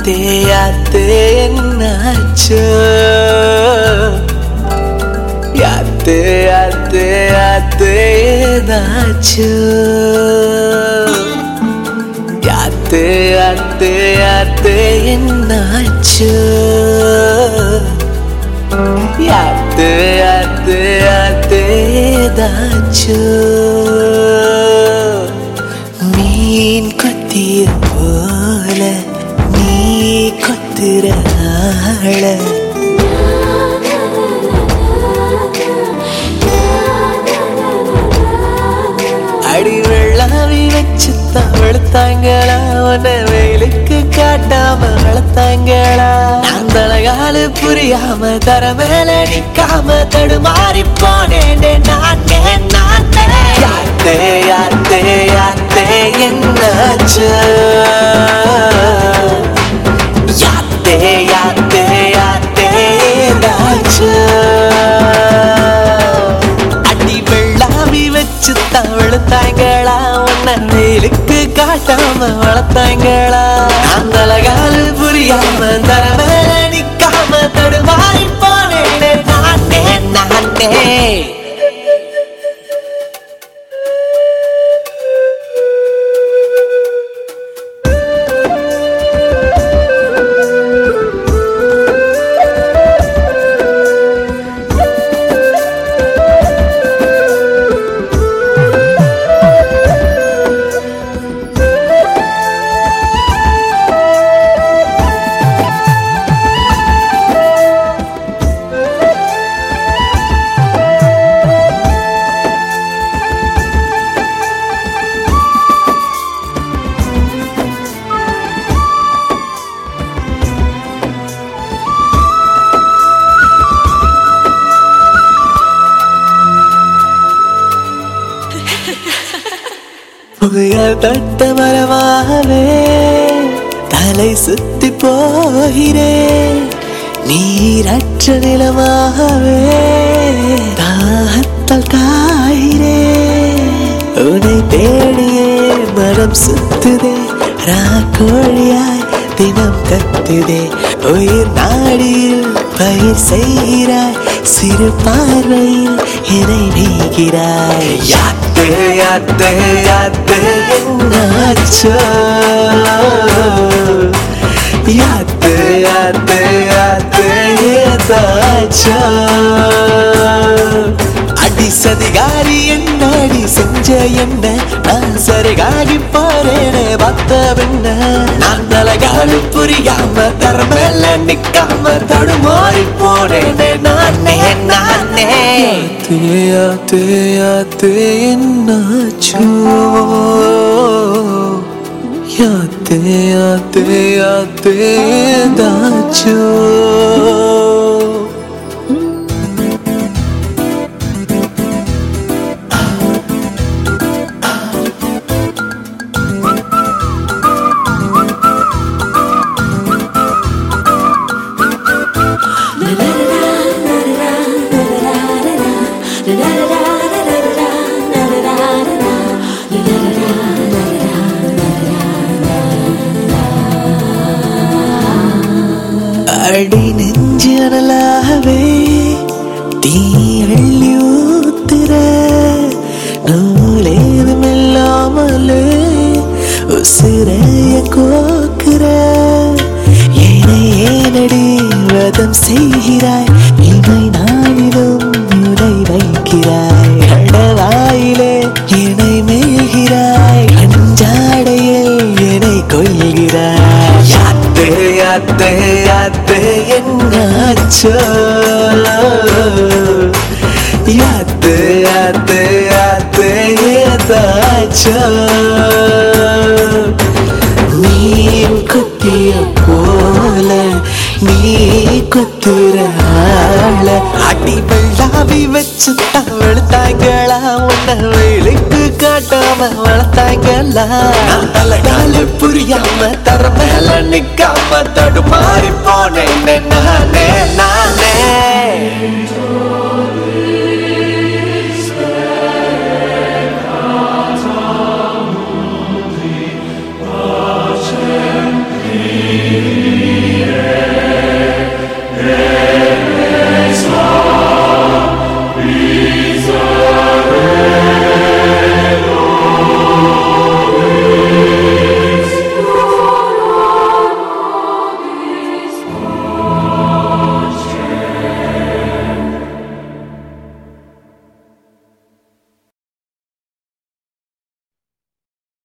யாத்தே யாத்தே என்னாச்சோ யாத்தே யாத்தே யாத்தே ஏதாச்சோ யாத்தே யாத்தே யாத்தே என்னாச்சோ யாத்தே யாத்தே யாத்தே ஏதாச்சோ மீன் கொத்திய போல நீ கொத்துற ஆள அடி வெள்ளாவி வச்சு தான் வெளுத்தாங்களா உன்னை வெயிலுக்கு காட்டாம வளர்த்தாங்களா நான் தலகாலு புரியாம தர மேல நிக்காம தடுமாறி போனேன் நானே நானே யாத்தே யாத்தே யாத்தே என்னாச்சு யாத்தே யாத்தே யாத்தே ஏதாச்சு அடி வெள்ளாவி வச்சு தான் வெளுத்தாங்களா உன்னை வெயிலுக்கு காட்டாம வளர்த்தாங்களா அந்த அழகாலு புரியாம தர மேல நிக்காம தடுமாறி போனேன் நானே நானே புயல் தட்ட மரமாகவே தலை சுத்தி போகிறேன் நீரற்ற நிலமாகவே தாகத்தால் காகிறேன் உன்னை தேடியே மனம் சுத்துதே ராக்கோழியாய் தினம் கத்துதே உயிர் நாடியில் பயிர் செய்கிறாய் சிறு பார்வையில் என்னை நீகிறாய் யாத்து யாத்து யாத்து என்னாச்சோ யாத்து யாத்து யாத்து ஏதாச்சோ அடி சதிகாரி என்னடி செஞ்ச என்ன நான் சரிகாகி போறேனே பார்த்த பின்ன நான் தலகாடு புரியாம தரமேல நிக்காம தடுமாறி போறேனே நானே நானே தேயா தேயா தேன்னாச்சோ யாத்தே யாத்தே யாத்தே தாச்சோ அடி நெஞ்சனலாகவே தீ அள்ளி ஊத்துற நூலேதும் இல்லாமலே உசிரைய கோக்குற ஏனை ஏனடி வதம் செய்கிறாய் இமை நாளிலும் உரை வைக்கிறாய் கடவாயிலே என்னை மேய்கிறாய் அஞ்சாடையில் என்னை கொள்கிறாய் யாத்து யாத்து யாத்து என்னாச்சோ யாத்து யாத்து யாத்து ஏதாச்சோ மீன் குத்திய போல நீ குத்துற ஆள அடி வெள்ளாவி வச்சு தான் வெளுத்தாங்களா உன்னை வேலைக்கு காட்டாம வளர்த்தாங்களா நான் தலைகால புரியாம தர மேல நிக்காம தடுமாறி போனேன் நானே நானே